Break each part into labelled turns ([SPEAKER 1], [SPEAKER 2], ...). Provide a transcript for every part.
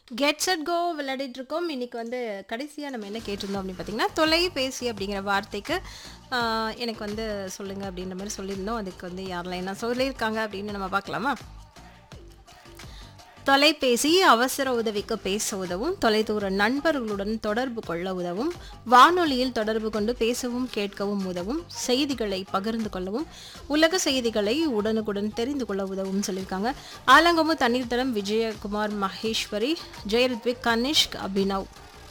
[SPEAKER 1] get set go விளையாடிட்டு இருக்கோம் இன்னைக்கு வந்து கடைசியாக நம்ம என்ன கேட்டிருந்தோம் அப்படின்னு பார்த்தீங்கன்னா தொலைபேசி அப்படிங்கிற வார்த்தைக்கு ஆஹ், எனக்கு வந்து சொல்லுங்க அப்படின்ற மாதிரி சொல்லியிருந்தோம் அதுக்கு வந்து யாரெல்லாம் என்ன சொல்லியிருக்காங்க அப்படின்னு நம்ம பார்க்கலாமா தொலைபேசி அவசர உதவிக்கு பேச உதவும் தொலைதூர நண்பர்களுடன் தொடர்பு கொள்ள உதவும் வானொலியில் தொடர்பு கொண்டு பேசவும் கேட்கவும் உதவும் செய்திகளை பகிர்ந்து கொள்ளவும் உலக செய்திகளை உடனுக்குடன் தெரிந்து கொள்ள உதவும் சொல்லியிருக்காங்க ஆலங்கமு தண்ணீர் தடம் விஜயகுமார் மகேஸ்வரி ஜெயரித்விக் கனிஷ்க் அபினவ்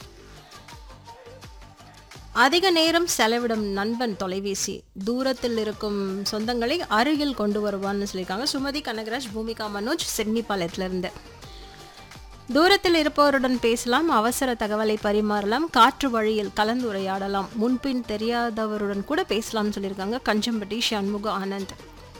[SPEAKER 1] அதிக நேரம் செலவிடும் நண்பன் தொலைபேசி தூரத்தில் இருக்கும் சொந்தங்களை அருகில் கொண்டு வருவான்னு சொல்லியிருக்காங்க சுமதி கனகராஜ் பூமிகா மனோஜ் சிட்னி பாளையத்துல இருந்து தூரத்தில் இருப்பவருடன் பேசலாம் அவசர தகவலை பரிமாறலாம் காற்று வழியில் கலந்துரையாடலாம் முன்பின் தெரியாதவருடன் கூட பேசலாம்னு சொல்லியிருக்காங்க கஞ்சம்பட்டி சண்முக ஆனந்த்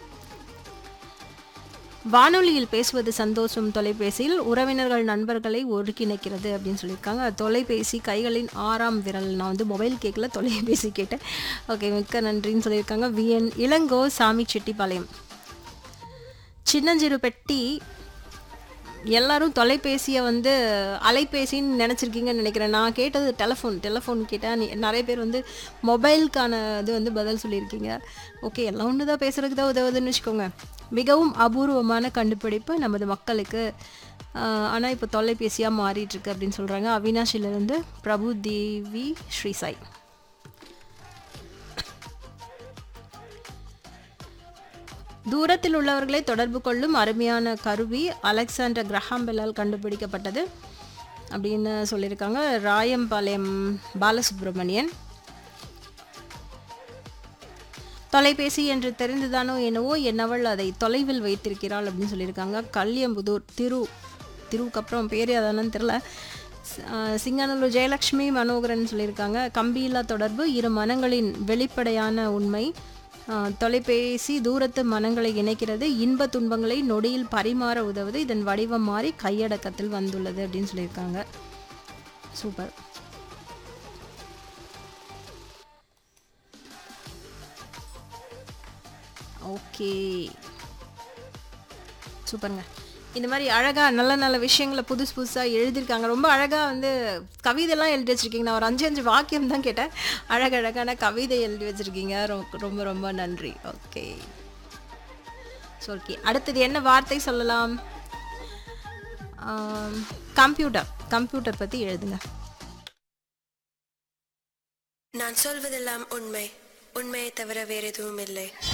[SPEAKER 1] வானொலியில் பேசுவது சந்தோஷம் தொலைபேசியில் உறவினர்கள் நண்பர்களை ஒருங்கிணைக்கிறது அப்படின்னு சொல்லியிருக்காங்க தொலைபேசி கைகளின் ஆறாம் விரல் நான் வந்து மொபைல் கேட்கல தொலைபேசி கேட்டேன் ஓகே மிக்க நன்றின்னு சொல்லியிருக்காங்க விஎன் இளங்கோ சாமி செட்டிப்பாளையம் சின்னஞ்சிறு பெட்டி எல்லாரும் தொலைபேசியை வந்து அலைபேசின்னு நினச்சிருக்கீங்கன்னு நினைக்கிறேன் நான் கேட்டது டெலஃபோன் டெலஃபோன் கேட்டேன் நிறைய பேர் வந்து மொபைலுக்கான இது வந்து பதில் சொல்லியிருக்கீங்க ஓகே எல்லாம் ஒன்று தான் பேசுறதுக்கு தான் உதவுதுன்னு வச்சுக்கோங்க மிகவும் அபூர்வமான கண்டுபிடிப்பு நமது மக்களுக்கு ஆனால் இப்போ தொலைபேசியாக மாறிட்டுருக்கு அப்படின்னு சொல்கிறாங்க அவினாஷிலிருந்து பிரபு தேவி ஸ்ரீசாய் தூரத்தில் உள்ளவர்களை தொடர்பு கொள்ளும் அருமையான கருவி அலெக்சாண்டர் கிரஹாம் பெல்லால் கண்டுபிடிக்கப்பட்டது அப்படின்னு சொல்லியிருக்காங்க ராயம்பாளையம் பாலசுப்ரமணியன் தொலைபேசி என்று தெரிந்துதானோ என்னவோ என்னவள் அதை தொலைவில் வைத்திருக்கிறாள் அப்படின்னு சொல்லியிருக்காங்க கல்யம்புதூர் திரு திருவுக்கு அப்புறம் பேர் அதானு தெரில சிங்கானல்லூர் ஜெயலக்ஷ்மி மனோகரன் சொல்லியிருக்காங்க கம்பியில்லா தொடர்பு இரு மனங்களின் வெளிப்படையான உண்மை ஆஹ், தொலைபேசி தூரத்து மனங்களை இணைக்கிறது இன்ப துன்பங்களை நொடியில் பரிமாற உதவுது இதன் வடிவம் மாறி கையடக்கத்தில் வந்துள்ளது அப்படின்னு சொல்லியிருக்காங்க சூப்பர் ஓகே சூப்பருங்க இந்த மாதிரி அழகாக நல்ல நல்ல விஷயங்களை புதுசு புதுசாக எழுதியிருக்காங்க ரொம்ப அழகாக வந்து கவிதைலாம் எழுதி வச்சுருக்கீங்க நான் ஒரு அஞ்சு அஞ்சு வாக்கியம் தான் கேட்டேன் அழகழகான கவிதை எழுதி வச்சுருக்கீங்க ரொம்ப ரொம்ப ரொம்ப நன்றி ஓகே ஸோ ஓகே அடுத்தது என்ன வார்த்தை சொல்லலாம் கம்ப்யூட்டர் கம்ப்யூட்டர் பற்றி எழுதுங்க
[SPEAKER 2] நான் சொல்வதெல்லாம் உண்மை உண்மையை தவிர வேறு எதுவும் இல்லை